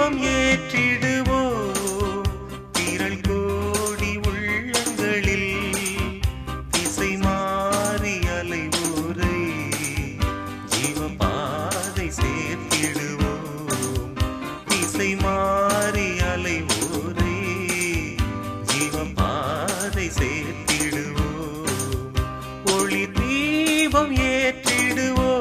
தீபம் ஏற்றிடுவோம் திரள் கோடி உள்ளங்களில் திசை மாறி அலைவோரை ஜீவபாதை சேர்த்திடுவோம் திசை மாறி அலைவோரை ஜீவபாதை சேர்த்திடுவோம் ஒளி தீபம் ஏற்றிடுவோம்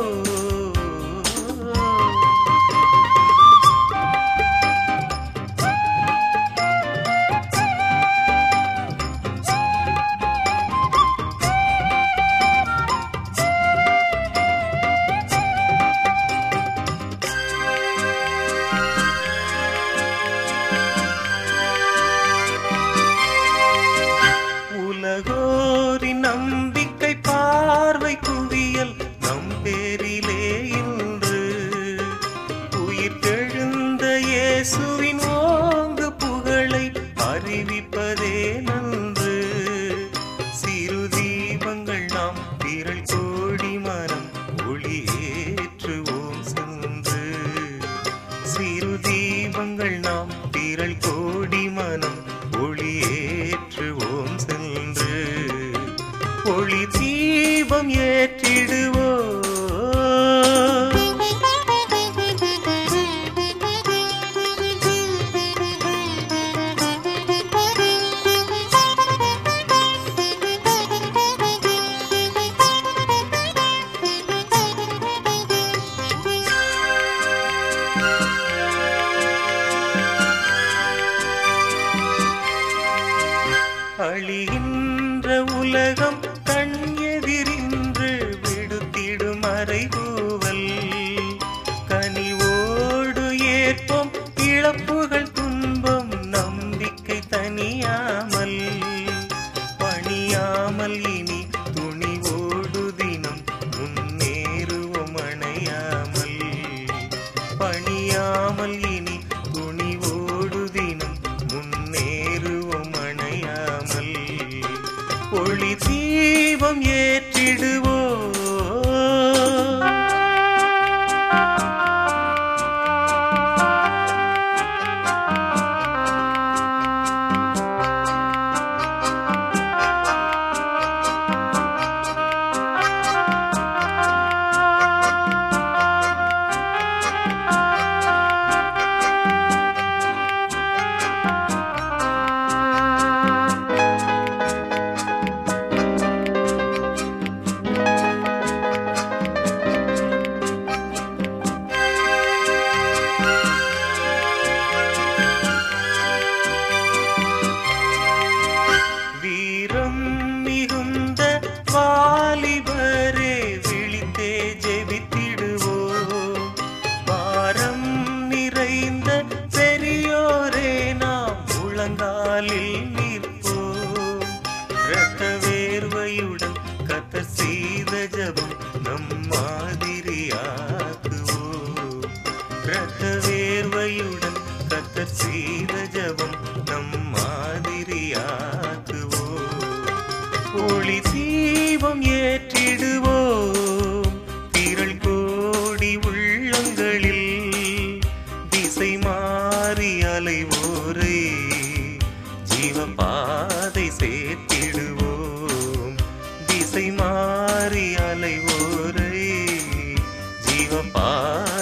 உலகோரின் நம்பிக்கை பார்வை குவியல் நம் பேரிலே இன்று உயிர் தெழுந்த இயேசுவின் ஓங்கு புகழை அறிவிப்பதே நன்று சிறு தீபங்கள் நாம் திரள் கோடி மரம் ஒளியேற்றுவோம் சென்று சிறு தீபங்கள் நாம் திரள் கோடி மனம் ஒளியேற்றுவோம் சென்று ஒளி தீபம் ஏற்றிடுவோம் அழிகின்ற உலகம் கண் எதிரின்று விடுத்திடும் அறைகூவல் கனிவோடு ஏற்போம் இழப்புகள் துன்பம் நம்பிக்கை தனியாமல் பணியாமல் இனி துணிவோடு தினம் முன்னேறுவோம் அணையாமல் பணியாமல் இனி துணிவோடு தினம் முன்னேறுவோம் அணையாமல் ஒளி தீபம் ஏற்றிடுவோம் வீரம் மிகுந்த வாலிபரே விழித்தே ஜெபித்திடுவோம் பாரம் நிறைந்த பெரியோரே நாம் முழங்காலில் நிற்போம் இரத்த வேர்வையுடன் கத்த செய்த ஜபம் நம் மாதிரியாக்குவோம் இரத்த வேர்வையுடன் கத்த செய்த ஜபம் நம் மாதிரியாக்குவோம் ஒளி தீபம் ஏற்றிடுவோம் திரள் கோடி உள்ளங்களில் திசை மாறி அலைவோரை ஜீவபாதை சேர்த்திடுவோம் திசை மாறி அலைவோரை ஜீவபாதை